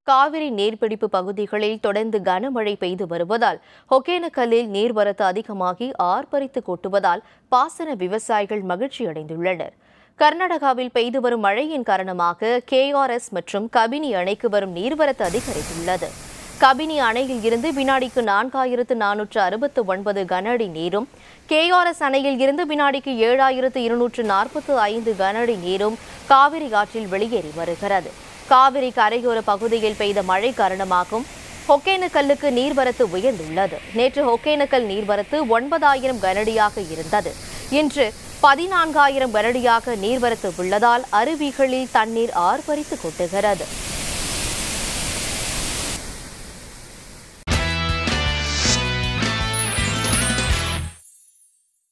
காவிரி நீர்பிடிப்பு பகுதிகளில் தொடர்ந்து கனமழை பெய்து வருவதால் ஒகேனக்கல்லில் நீர்வரத்து அதிகமாகி ஆர்ப்பரித்து கொட்டுவதால் பாசன விவசாயிகள் மகிழ்ச்சியடைந்துள்ளனர் கர்நாடகாவில் பெய்து வரும் மழையின் காரணமாக கேஆர்எஸ் மற்றும் கபினி அணைக்கு வரும் நீர்வரத்து அதிகரித்துள்ளது கபினி அணையில் இருந்து வினாடிக்கு நான்காயிரத்து நானூற்று அறுபத்து ஒன்பது கன அடி நீரும் கேஆர்எஸ் அணையில் இருந்து வினாடிக்கு ஏழாயிரத்து இருநூற்று நாற்பத்து ஐந்து கன அடி நீரும் காவிரி ஆற்றில் வெளியேறி வருகிறது காவிரி கரையோர பகுதியில் பெய்த மழை காரணமாகவும் ஒகேனக்கல்லுக்கு நீர்வரத்து உயர்ந்துள்ளது நேற்று ஒகேனக்கல் நீர்வரத்து ஒன்பதாயிரம் கனடியாக இருந்தது இன்று பதினான்காயிரம் கனடியாக நீர்வரத்து உள்ளதால் அருவிகளில் தண்ணீர் ஆர்ப்பரித்து கொட்டுகிறது